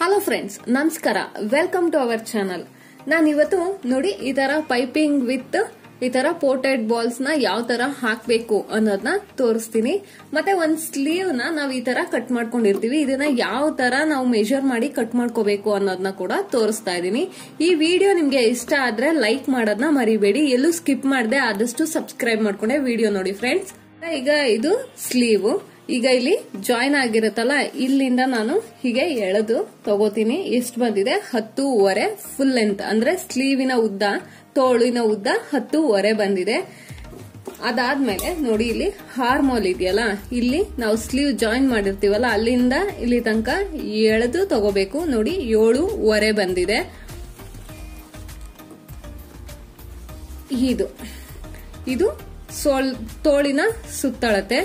hello friends ನಮಸ್ಕಾರ welcome to our channel ನಾನು ಇವತ್ತು ನೋಡಿ ಈ ತರ ಪೈಪಿಂಗ್ ವಿತ್ ಈ ತರ ಪೋರ್ಟೆಡ್ ಬಾಲ್ಸ್ ನ ಯಾವ ತರ ಹಾಕ್ಬೇಕು ಅನ್ನೋದನ್ನ ತೋರಿಸ್ತೀನಿ ಮತ್ತೆ ಒಂದ್ ಸ್ಲೀವ್ ನ ನಾವ್ ಈ ತರ ಕಟ್ ಮಾಡ್ಕೊಂಡಿರ್ತೀವಿ ಇದನ್ನ ಯಾವ ತರ ನಾವು ಮೆಜರ್ ಮಾಡಿ ಕಟ್ ಮಾಡ್ಕೋಬೇಕು ಅನ್ನೋದನ್ನ ಕೂಡ ತೋರಿಸ್ತಾ ಇದೀನಿ ಈ ವಿಡಿಯೋ ನಿಮ್ಗೆ ಇಷ್ಟ ಆದ್ರೆ ಲೈಕ್ ಮಾಡೋದನ್ನ ಮರಿಬೇಡಿ ಎಲ್ಲೂ ಸ್ಕಿಪ್ ಮಾಡದೆ ಆದಷ್ಟು ಸಬ್ಸ್ಕ್ರೈಬ್ ಮಾಡ್ಕೊಂಡೆ ವಿಡಿಯೋ ನೋಡಿ ಫ್ರೆಂಡ್ಸ್ ಈಗ ಇದು ಸ್ಲೀವ್ ಈಗ ಇಲ್ಲಿ ಜಾಯಿನ್ ಆಗಿರುತ್ತಲ್ಲ ಇಲ್ಲಿಂದ ನಾನು ಹೀಗೆ ಎಳೆದು ತಗೋತೀನಿ ಎಷ್ಟು ಬಂದಿದೆ ಹತ್ತೂವರೆ ಫುಲ್ ಲೆಂತ್ ಅಂದ್ರೆ ಸ್ಲೀವಿನ ಉದ್ದ ತೋಳಿನ ಉದ್ದ ಹತ್ತೂವರೆ ಬಂದಿದೆ ಅದಾದ್ಮೇಲೆ ನೋಡಿ ಇಲ್ಲಿ ಹಾರ್ಮೋಲ್ ಇದೆಯಲ್ಲ ಇಲ್ಲಿ ನಾವು ಸ್ಲೀವ್ ಜಾಯಿನ್ ಮಾಡಿರ್ತೀವಲ್ಲ ಅಲ್ಲಿಂದ ಇಲ್ಲಿ ತನಕ ಎಳೆದು ತಗೋಬೇಕು ನೋಡಿ ಏಳುವರೆ ಬಂದಿದೆ ಇದು ಇದು ಸೋಲ್ ತೋಳಿನ ಸುತ್ತಳತೆ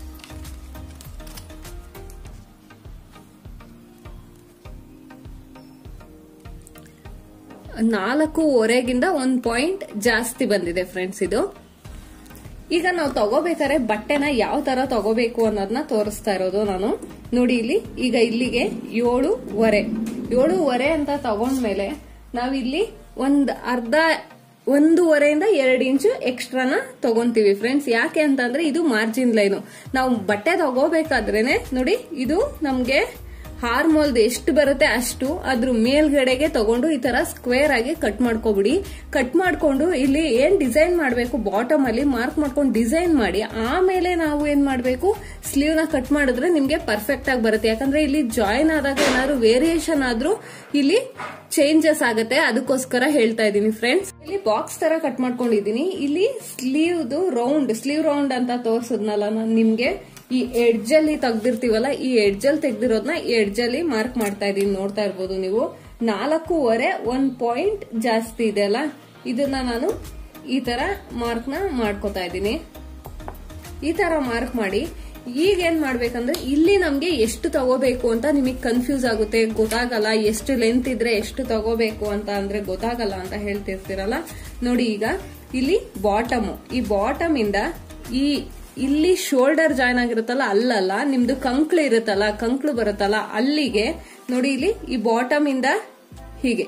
ನಾಲ್ಕೂವರೆಗಿಂದ ಒಂದ್ ಪಾಯಿಂಟ್ ಜಾಸ್ತಿ ಬಂದಿದೆ ಫ್ರೆಂಡ್ಸ್ ಇದು ಈಗ ನಾವು ತಗೋಬೇಕಾದ್ರೆ ಬಟ್ಟೆನ ಯಾವ ತರ ತಗೋಬೇಕು ಅನ್ನೋದನ್ನ ತೋರಿಸ್ತಾ ಇರೋದು ನಾನು ನೋಡಿ ಇಲ್ಲಿ ಈಗ ಇಲ್ಲಿಗೆ ಏಳುವರೆ ಏಳುವರೆ ಅಂತ ತಗೊಂಡ್ಮೇಲೆ ನಾವಿಲ್ಲಿ ಒಂದ್ ಅರ್ಧ ಒಂದೂವರೆಯಿಂದ ಎರಡು ಇಂಚು ಎಕ್ಸ್ಟ್ರಾನ ತಗೊಂತೀವಿ ಫ್ರೆಂಡ್ಸ್ ಯಾಕೆ ಅಂತಂದ್ರೆ ಇದು ಮಾರ್ಜಿನ್ ಲೈನು ನಾವು ಬಟ್ಟೆ ತಗೋಬೇಕಾದ್ರೇನೆ ನೋಡಿ ಇದು ನಮ್ಗೆ ಹಾರ್ಮೋಲ್ದು ಎಷ್ಟು ಬರುತ್ತೆ ಅಷ್ಟು ಅದ್ರ ಮೇಲ್ಗಡೆಗೆ ತಗೊಂಡು ಈ ತರ ಸ್ಕ್ವೇರ್ ಆಗಿ ಕಟ್ ಮಾಡ್ಕೊಬಿಡಿ ಕಟ್ ಮಾಡ್ಕೊಂಡು ಇಲ್ಲಿ ಏನ್ ಡಿಸೈನ್ ಮಾಡಬೇಕು ಬಾಟಮ್ ಅಲ್ಲಿ ಮಾರ್ಕ್ ಮಾಡ್ಕೊಂಡು ಡಿಸೈನ್ ಮಾಡಿ ಆಮೇಲೆ ನಾವು ಏನ್ ಮಾಡಬೇಕು ಸ್ಲೀವ್ ನ ಕಟ್ ಮಾಡಿದ್ರೆ ನಿಮ್ಗೆ ಪರ್ಫೆಕ್ಟ್ ಆಗಿ ಬರುತ್ತೆ ಯಾಕಂದ್ರೆ ಇಲ್ಲಿ ಜಾಯಿನ್ ಆದಾಗ ಏನಾದ್ರು ವೇರಿಯೇಷನ್ ಆದ್ರೂ ಇಲ್ಲಿ ಚೇಂಜಸ್ ಆಗುತ್ತೆ ಅದಕ್ಕೋಸ್ಕರ ಹೇಳ್ತಾ ಇದ್ದೀನಿ ಫ್ರೆಂಡ್ಸ್ ಇಲ್ಲಿ ಬಾಕ್ಸ್ ತರ ಕಟ್ ಮಾಡ್ಕೊಂಡಿದೀನಿ ಇಲ್ಲಿ ಸ್ಲೀವ್ದು ರೌಂಡ್ ಸ್ಲೀವ್ ರೌಂಡ್ ಅಂತ ತೋರ್ಸದ್ನಲ್ಲ ನಾನು ನಿಮ್ಗೆ ಈ ಎಡ್ಜ್ ಅಲ್ಲಿ ತೆಗ್ದಿರ್ತೀವಲ್ಲ ಈ ಎಡ್ಜ್ ಅಲ್ಲಿ ತೆಗ್ದಿರೋದ್ನ ಎಡ್ಜ್ ಅಲ್ಲಿ ಮಾರ್ಕ್ ಮಾಡ್ತಾ ಇದೀನಿ ನೋಡ್ತಾ ಇರ್ಬೋದು ನೀವು ನಾಲ್ಕೂವರೆ ಒಂದ್ ಪಾಯಿಂಟ್ ಜಾಸ್ತಿ ಇದೆ ಅಲ್ಲ ಇದನ್ನ ನಾನು ಈ ತರ ಮಾರ್ಕ್ ನ ಮಾಡ್ಕೋತಾ ಇದ್ದೀನಿ ಈ ತರ ಮಾರ್ಕ್ ಮಾಡಿ ಈಗ ಏನ್ ಮಾಡ್ಬೇಕಂದ್ರೆ ಇಲ್ಲಿ ನಮ್ಗೆ ಎಷ್ಟು ತಗೋಬೇಕು ಅಂತ ನಿಮಗೆ ಕನ್ಫ್ಯೂಸ್ ಆಗುತ್ತೆ ಗೊತ್ತಾಗಲ್ಲ ಎಷ್ಟು ಲೆಂತ್ ಇದ್ರೆ ಎಷ್ಟು ತಗೋಬೇಕು ಅಂತ ಅಂದ್ರೆ ಗೊತ್ತಾಗಲ್ಲ ಅಂತ ಹೇಳ್ತಿರ್ತೀರಲ್ಲ ನೋಡಿ ಈಗ ಇಲ್ಲಿ ಬಾಟಮ್ ಈ ಬಾಟಮ್ ಇಂದ ಈ ಇಲ್ಲಿ ಶೋಲ್ಡರ್ ಜಾಯ್ನ್ ಆಗಿರುತ್ತಲ್ಲ ಅಲ್ಲಲ್ಲ ನಿಮ್ದು ಕಂಕ್ಳು ಇರುತ್ತಲ್ಲ ಕಂಕ್ಳು ಬರುತ್ತಲ್ಲ ಅಲ್ಲಿಗೆ ನೋಡಿ ಇಲ್ಲಿ ಈ ಬಾಟಮ್ ಇಂದ ಹೀಗೆ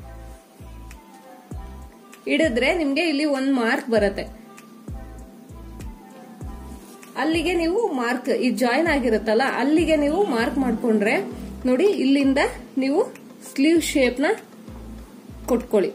ಹಿಡಿದ್ರೆ ನಿಮ್ಗೆ ಇಲ್ಲಿ ಒಂದ್ ಮಾರ್ಕ್ ಬರುತ್ತೆ ಅಲ್ಲಿಗೆ ನೀವು ಮಾರ್ಕ್ ಈ ಜಾಯಿನ್ ಆಗಿರುತ್ತಲ್ಲ ಅಲ್ಲಿಗೆ ನೀವು ಮಾರ್ಕ್ ಮಾಡ್ಕೊಂಡ್ರೆ ನೋಡಿ ಇಲ್ಲಿಂದ ನೀವು ಸ್ಲೀವ್ ಶೇಪ್ ನ ಕೊಟ್ಕೊಳ್ಳಿ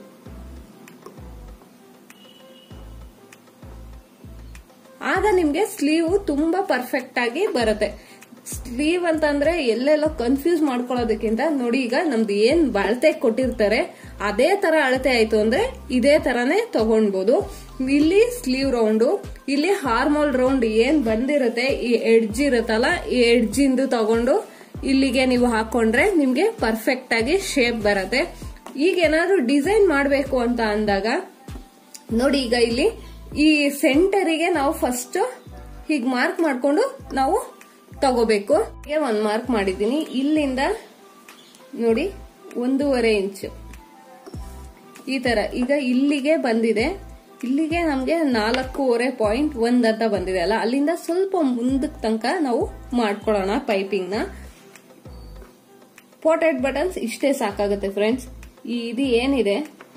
ಆಗ ನಿಮ್ಗೆ ಸ್ಲೀವ್ ತುಂಬಾ ಪರ್ಫೆಕ್ಟ್ ಆಗಿ ಬರುತ್ತೆ ಸ್ಲೀವ್ ಅಂತಂದ್ರೆ ಎಲ್ಲೆಲ್ಲೋ ಕನ್ಫ್ಯೂಸ್ ಮಾಡ್ಕೊಳ್ಳೋದಕ್ಕಿಂತ ನೋಡಿ ಈಗ ನಮ್ದು ಏನ್ ಅಳತೆ ಕೊಟ್ಟಿರ್ತಾರೆ ಅದೇ ತರ ಅಳತೆ ಆಯ್ತು ಅಂದ್ರೆ ಇದೇ ತರಾನೇ ತಗೊಂಡ್ಬೋದು ಇಲ್ಲಿ ಸ್ಲೀವ್ ರೌಂಡು ಇಲ್ಲಿ ಹಾರ್ಮೋಲ್ ರೌಂಡ್ ಏನ್ ಬಂದಿರುತ್ತೆ ಈ ಎಡ್ಜ್ ಇರುತ್ತಲ್ಲ ಈ ಎಡ್ಜ್ ಇಂದು ತಗೊಂಡು ಇಲ್ಲಿಗೆ ನೀವು ಹಾಕೊಂಡ್ರೆ ನಿಮ್ಗೆ ಪರ್ಫೆಕ್ಟ್ ಆಗಿ ಶೇಪ್ ಬರುತ್ತೆ ಈಗ ಏನಾದ್ರು ಡಿಸೈನ್ ಮಾಡಬೇಕು ಅಂತ ಅಂದಾಗ ನೋಡಿ ಈಗ ಇಲ್ಲಿ ಈ ಸೆಂಟರಿಗೆ ನಾವು ಫಸ್ಟ್ ಹೀಗ್ ಮಾರ್ಕ್ ಮಾಡ್ಕೊಂಡು ನಾವು ತಗೋಬೇಕು ಒಂದ್ ಮಾರ್ಕ್ ಮಾಡಿದ್ದೀನಿ ಇಲ್ಲಿಂದ ನೋಡಿ ಒಂದೂವರೆ ಇಂಚು ಈ ತರ ಈಗ ಇಲ್ಲಿಗೆ ಬಂದಿದೆ ಇಲ್ಲಿಗೆ ನಮ್ಗೆ ನಾಲ್ಕೂವರೆ ಪಾಯಿಂಟ್ ಒಂದ್ ಅಂತ ಬಂದಿದೆ ಅಲ್ಲ ಅಲ್ಲಿಂದ ಸ್ವಲ್ಪ ಮುಂದಕ್ ತನಕ ನಾವು ಮಾಡ್ಕೊಳ್ಳೋಣ ಪೈಪಿಂಗ್ ನ ಪೋಟೆಡ್ ಬಟನ್ಸ್ ಇಷ್ಟೇ ಸಾಕಾಗುತ್ತೆ ಫ್ರೆಂಡ್ಸ್ ಇದು ಏನಿದೆ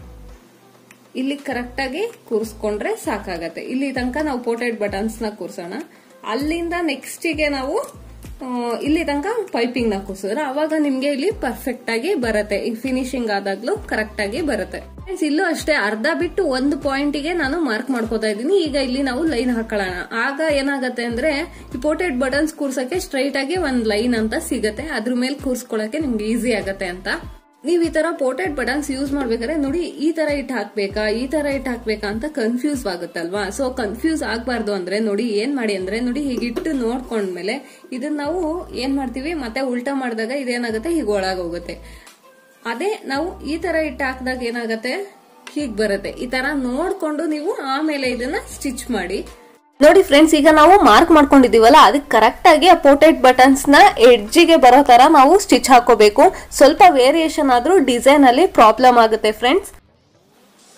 ಇಲ್ಲಿ ಕರೆಕ್ಟ್ ಆಗಿ ಕೂರಿಸ್ಕೊಂಡ್ರೆ ಸಾಕಾಗತ್ತೆ ಇಲ್ಲಿ ತನಕ ನಾವು ಪೋಟೆಡ್ ಬಟನ್ಸ್ ನ ಕೂರ್ಸೋಣ ಅಲ್ಲಿಂದ ನೆಕ್ಸ್ಟ್ ಗೆ ನಾವು ಇಲ್ಲಿ ತನಕ ಪೈಪಿಂಗ್ ನ ಕೂರ್ಸಿದ್ರೆ ಅವಾಗ ನಿಮ್ಗೆ ಇಲ್ಲಿ ಪರ್ಫೆಕ್ಟ್ ಆಗಿ ಬರುತ್ತೆ ಈ ಫಿನಿಶಿಂಗ್ ಆದಾಗ್ಲೂ ಕರೆಕ್ಟ್ ಆಗಿ ಬರುತ್ತೆ ಇಲ್ಲೂ ಅಷ್ಟೇ ಅರ್ಧ ಬಿಟ್ಟು ಒಂದು ಪಾಯಿಂಟ್ ಗೆ ನಾನು ಮಾರ್ಕ್ ಮಾಡ್ಕೋತಾ ಇದ್ದೀನಿ ಈಗ ಇಲ್ಲಿ ನಾವು ಲೈನ್ ಹಾಕೊಳ್ಳೋಣ ಆಗ ಏನಾಗತ್ತೆ ಅಂದ್ರೆ ಈ ಪೋಟೆಡ್ ಬಟನ್ಸ್ ಕೂರ್ಸಕ್ಕೆ ಸ್ಟ್ರೈಟ್ ಆಗಿ ಒಂದ್ ಲೈನ್ ಅಂತ ಸಿಗತ್ತೆ ಅದ್ರ ಮೇಲೆ ಕೂರ್ಸ್ಕೊಳಕ್ಕೆ ನಿಮ್ಗೆ ಈಸಿ ಆಗತ್ತೆ ಅಂತ ನೀವ್ ಈ ತರ ಪೋರ್ಟೆಡ್ ಬಟನ್ಸ್ ಯೂಸ್ ಮಾಡ್ಬೇಕಾದ್ರೆ ನೋಡಿ ಈ ತರ ಇಟ್ ಹಾಕ್ಬೇಕಾ ಈ ತರ ಇಟ್ ಹಾಕ್ಬೇಕಾ ಅಂತ ಕನ್ಫ್ಯೂಸ್ ಆಗುತ್ತಲ್ವಾ ಸೊ ಕನ್ಫ್ಯೂಸ್ ಆಗ್ಬಾರ್ದು ಅಂದ್ರೆ ನೋಡಿ ಏನ್ ಮಾಡಿ ಅಂದ್ರೆ ನೋಡಿ ಹೀಗಿಟ್ಟು ನೋಡ್ಕೊಂಡ್ಮೇಲೆ ಇದನ್ನ ನಾವು ಏನ್ ಮಾಡ್ತೀವಿ ಮತ್ತೆ ಉಲ್ಟಾ ಮಾಡಿದಾಗ ಇದೇನಾಗುತ್ತೆ ಹೀಗೆ ಒಳಗೋಗುತ್ತೆ ಅದೇ ನಾವು ಈ ತರ ಇಟ್ಟು ಹಾಕಿದಾಗ ಏನಾಗತ್ತೆ ಹೀಗ್ ಬರುತ್ತೆ ಈ ತರ ನೋಡ್ಕೊಂಡು ನೀವು ಆಮೇಲೆ ಇದನ್ನ ಸ್ಟಿಚ್ ಮಾಡಿ ನೋಡಿ ಫ್ರೆಂಡ್ಸ್ ಈಗ ನಾವು ಮಾರ್ಕ್ ಮಾಡ್ಕೊಂಡಿದೀವಲ್ಲ ಅದಕ್ಕೆ ಕರೆಕ್ಟ್ ಆಗಿ ಆ ಪೋಟೆಡ್ ಬಟನ್ಸ್ ನ ಎಡ್ಜಿಗೆ ಬರೋ ತರ ನಾವು ಸ್ಟಿಚ್ ಹಾಕೋಬೇಕು ಸ್ವಲ್ಪ ವೇರಿಯೇಷನ್ ಆದ್ರೂ ಡಿಸೈನ್ ಅಲ್ಲಿ ಪ್ರಾಬ್ಲಮ್ ಆಗುತ್ತೆ ಫ್ರೆಂಡ್ಸ್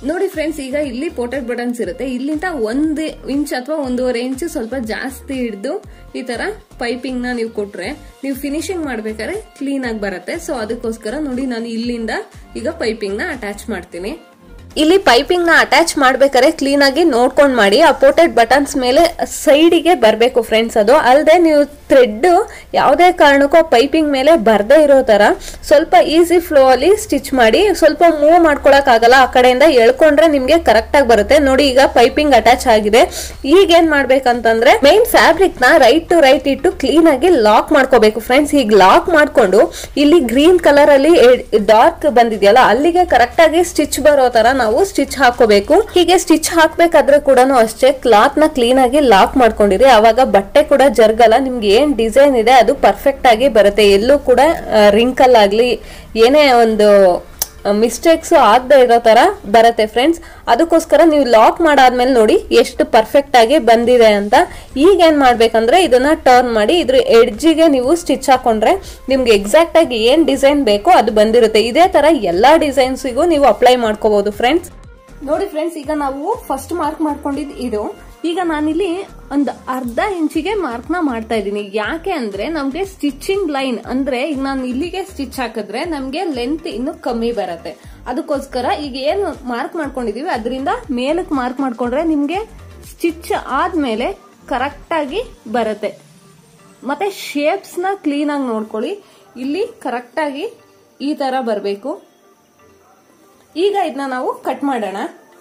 ನೋಡಿ ಫ್ರೆಂಡ್ಸ್ ಈಗ ಇಲ್ಲಿ ಪೋಟೆಡ್ ಬಟನ್ಸ್ ಇರುತ್ತೆ ಇಲ್ಲಿಂದ ಒಂದ್ ಇಂಚ್ ಅಥವಾ ಒಂದೂವರೆ ಇಂಚ್ ಸ್ವಲ್ಪ ಜಾಸ್ತಿ ಹಿಡಿದು ಈ ತರ ಪೈಪಿಂಗ್ ನ ನೀವು ಕೊಟ್ರೆ ನೀವು ಫಿನಿಶಿಂಗ್ ಮಾಡ್ಬೇಕಾದ್ರೆ ಕ್ಲೀನ್ ಆಗಿ ಬರುತ್ತೆ ಸೊ ಅದಕ್ಕೋಸ್ಕರ ನೋಡಿ ನಾನು ಇಲ್ಲಿಂದ ಈಗ ಪೈಪಿಂಗ್ ನ ಅಟ್ಯಾಚ್ ಮಾಡ್ತೀನಿ ಇಲ್ಲಿ ಪೈಪಿಂಗ್ ನ ಅಟ್ಯಾಚ್ ಮಾಡ್ಬೇಕಾದ್ರೆ ಕ್ಲೀನ್ ಆಗಿ ನೋಡ್ಕೊಂಡ್ ಮಾಡಿ ಆ ಪೋಟೆಡ್ ಬಟನ್ಸ್ ಮೇಲೆ ಸೈಡಿಗೆ ಬರಬೇಕು ಫ್ರೆಂಡ್ಸ್ ಅದು ಅಲ್ಲದೆ ನೀವು ಥ್ರೆಡ್ ಯಾವುದೇ ಕಾರಣಕ್ಕೂ ಪೈಪಿಂಗ್ ಮೇಲೆ ಬರ್ದೇ ಇರೋ ತರ ಸ್ವಲ್ಪ ಈಸಿ ಫ್ಲೋ ಅಲ್ಲಿ ಸ್ಟಿಚ್ ಮಾಡಿ ಸ್ವಲ್ಪ ಮೂವ್ ಮಾಡ್ಕೊಳಕ್ ಆಗಲ್ಲ ಆ ಕಡೆಯಿಂದ ಎಳ್ಕೊಂಡ್ರೆ ನಿಮ್ಗೆ ಕರೆಕ್ಟ್ ಆಗಿ ಬರುತ್ತೆ ನೋಡಿ ಈಗ ಪೈಪಿಂಗ್ ಅಟ್ಯಾಚ್ ಆಗಿದೆ ಈಗ ಏನ್ ಮಾಡ್ಬೇಕಂತಂದ್ರೆ ಮೈನ್ ಫ್ಯಾಬ್ರಿಕ್ ನ ರೈಟ್ ಟು ರೈಟ್ ಇಟ್ಟು ಕ್ಲೀನ್ ಆಗಿ ಲಾಕ್ ಮಾಡ್ಕೋಬೇಕು ಫ್ರೆಂಡ್ಸ್ ಈಗ ಲಾಕ್ ಮಾಡ್ಕೊಂಡು ಇಲ್ಲಿ ಗ್ರೀನ್ ಕಲರ್ ಅಲ್ಲಿ ಡಾರ್ಕ್ ಬಂದಿದೆಯಲ್ಲ ಅಲ್ಲಿಗೆ ಕರೆಕ್ಟ್ ಆಗಿ ಸ್ಟಿಚ್ ಬರೋ ತರ ನಾವು ಸ್ಟಿಚ್ ಹಾಕೋಬೇಕು ಹೀಗೆ ಸ್ಟಿಚ್ ಹಾಕ್ಬೇಕಾದ್ರೆ ಕೂಡ ಅಷ್ಟೇ ಕ್ಲಾತ್ ನ ಕ್ಲೀನ್ ಆಗಿ ಲಾಕ್ ಮಾಡ್ಕೊಂಡಿರಿ ಅವಾಗ ಬಟ್ಟೆ ಕೂಡ ಜರ್ಗಲ್ಲ ನಿಮ್ಗೆ ಏನ್ ಡಿಸೈನ್ ಇದೆ ಅದು ಪರ್ಫೆಕ್ಟ್ ಆಗಿ ಬರುತ್ತೆ ಎಲ್ಲೂ ಕೂಡ ರಿಂಕಲ್ ಆಗ್ಲಿ ಏನೇ ಒಂದು ಮಿಸ್ಟೇಕ್ಸ್ ಆಗದೆ ಇರೋ ತರ ಬರುತ್ತೆ ಫ್ರೆಂಡ್ಸ್ ಅದಕ್ಕೋಸ್ಕರ ನೀವು ಲಾಕ್ ಮಾಡಾದ್ಮೇಲೆ ನೋಡಿ ಎಷ್ಟು ಪರ್ಫೆಕ್ಟ್ ಆಗಿ ಬಂದಿದೆ ಅಂತ ಈಗ ಏನ್ ಮಾಡ್ಬೇಕಂದ್ರೆ ಇದನ್ನ ಟರ್ನ್ ಮಾಡಿ ಇದ್ರ ಎಡ್ಜಿಗೆ ನೀವು ಸ್ಟಿಚ್ ಹಾಕೊಂಡ್ರೆ ನಿಮ್ಗೆ ಎಕ್ಸಾಕ್ಟ್ ಆಗಿ ಏನ್ ಡಿಸೈನ್ ಬೇಕೋ ಅದು ಬಂದಿರುತ್ತೆ ಇದೇ ತರ ಎಲ್ಲಾ ಡಿಸೈನ್ಸಿಗೂ ನೀವು ಅಪ್ಲೈ ಮಾಡ್ಕೋಬಹುದು ಫ್ರೆಂಡ್ಸ್ ನೋಡಿ ಫ್ರೆಂಡ್ಸ್ ಈಗ ನಾವು ಫಸ್ಟ್ ಮಾರ್ಕ್ ಮಾಡ್ಕೊಂಡಿದ್ ಇದು ಈಗ ನಾನಿಲ್ಲಿ ಒಂದು ಅರ್ಧ ಇಂಚಿಗೆ ಮಾರ್ಕ್ ನ ಮಾಡ್ತಾ ಇದ್ದೀನಿ ಯಾಕೆ ಅಂದ್ರೆ ನಮ್ಗೆ ಸ್ಟಿಚಿಂಗ್ ಲೈನ್ ಅಂದ್ರೆ ಈಗ ನಾನು ಇಲ್ಲಿಗೆ ಸ್ಟಿಚ್ ಹಾಕಿದ್ರೆ ನಮ್ಗೆ ಲೆಂತ್ ಇನ್ನು ಕಮ್ಮಿ ಬರುತ್ತೆ ಅದಕ್ಕೋಸ್ಕರ ಈಗ ಏನು ಮಾರ್ಕ್ ಮಾಡ್ಕೊಂಡಿದೀವಿ ಅದರಿಂದ ಮೇಲಕ್ ಮಾರ್ಕ್ ಮಾಡ್ಕೊಂಡ್ರೆ ನಿಮ್ಗೆ ಸ್ಟಿಚ್ ಆದ್ಮೇಲೆ ಕರೆಕ್ಟ್ ಆಗಿ ಬರುತ್ತೆ ಮತ್ತೆ ಶೇಪ್ಸ್ ನ ಕ್ಲೀನ್ ಆಗಿ ನೋಡ್ಕೊಳ್ಳಿ ಇಲ್ಲಿ ಕರೆಕ್ಟ್ ಆಗಿ ಈ ತರ ಬರಬೇಕು ಈಗ ಇದನ್ನ ನಾವು ಕಟ್ ಮಾಡೋಣ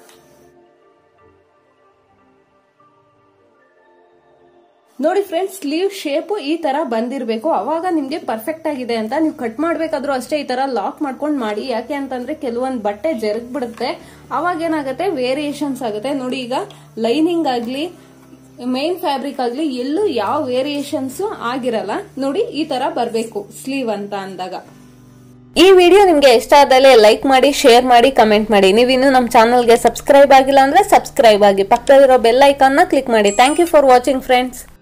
ನೋಡಿ ಫ್ರೆಂಡ್ಸ್ ಸ್ಲೀವ್ ಶೇಪ್ ಈ ತರ ಬಂದಿರಬೇಕು ಅವಾಗ ನಿಮ್ಗೆ ಪರ್ಫೆಕ್ಟ್ ಆಗಿದೆ ಅಂತ ನೀವು ಕಟ್ ಮಾಡ್ಬೇಕಾದ್ರೂ ಅಷ್ಟೇ ಈ ತರ ಲಾಕ್ ಮಾಡ್ಕೊಂಡು ಮಾಡಿ ಯಾಕೆ ಅಂತಂದ್ರೆ ಕೆಲವೊಂದು ಬಟ್ಟೆ ಜರುಗ್ ಬಿಡುತ್ತೆ ಅವಾಗ ಏನಾಗುತ್ತೆ ವೇರಿಯೇಷನ್ಸ್ ಆಗುತ್ತೆ ನೋಡಿ ಈಗ ಲೈನಿಂಗ್ ಆಗ್ಲಿ ಮೇನ್ ಫ್ಯಾಬ್ರಿಕ್ ಆಗ್ಲಿ ಎಲ್ಲೂ ಯಾವ ವೇರಿಯೇಷನ್ಸ್ ಆಗಿರಲ್ಲ ನೋಡಿ ಈ ತರ ಬರ್ಬೇಕು ಸ್ಲೀವ್ ಅಂತ ಅಂದಾಗ ಈ ವಿಡಿಯೋ ನಿಮ್ಗೆ ಇಷ್ಟ ಆದಲ್ಲಿ ಲೈಕ್ ಮಾಡಿ ಶೇರ್ ಮಾಡಿ ಕಮೆಂಟ್ ಮಾಡಿ ನೀವು ಇನ್ನು ನಮ್ಮ ಚಾನಲ್ಗೆ ಸಬ್ಸ್ಕ್ರೈಬ್ ಆಗಿಲ್ಲ ಅಂದ್ರೆ ಸಬ್ಸ್ಕ್ರೈಬ್ ಆಗಿ ಪಕ್ಕದಲ್ಲಿರೋ ಬೆಲ್ ಐಕಾನ್ನ ಕ್ಲಿಕ್ ಮಾಡಿ thank you for watching friends